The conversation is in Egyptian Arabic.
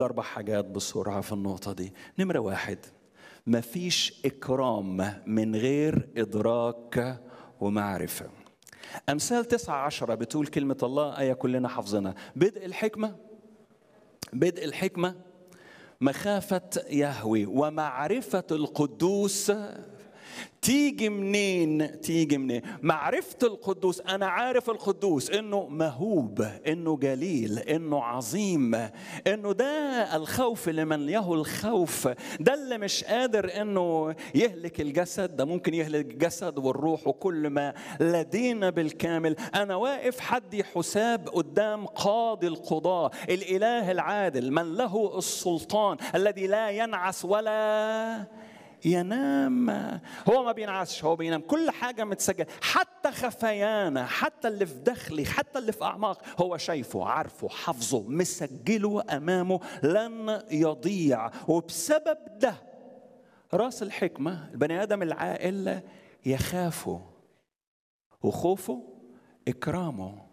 أربع حاجات بسرعة في النقطة دي نمرة واحد مفيش إكرام من غير إدراك ومعرفة أمثال تسعة عشرة بتقول كلمة الله آية كلنا حافظينها بدء الحكمة بدء الحكمة مخافة يهوي ومعرفة القدوس تيجي منين تيجي منين معرفة القدوس أنا عارف القدوس إنه مهوب إنه جليل إنه عظيم إنه ده الخوف لمن له الخوف ده اللي مش قادر إنه يهلك الجسد ده ممكن يهلك الجسد والروح وكل ما لدينا بالكامل أنا واقف حدي حساب قدام قاضي القضاة الإله العادل من له السلطان الذي لا ينعس ولا ينام هو ما بينعسش هو بينام كل حاجة متسجلة حتى خفيانا حتى اللي في داخلي حتى اللي في أعماق هو شايفه عارفه حافظه مسجله أمامه لن يضيع وبسبب ده راس الحكمة البني آدم العاقل يخافه وخوفه إكرامه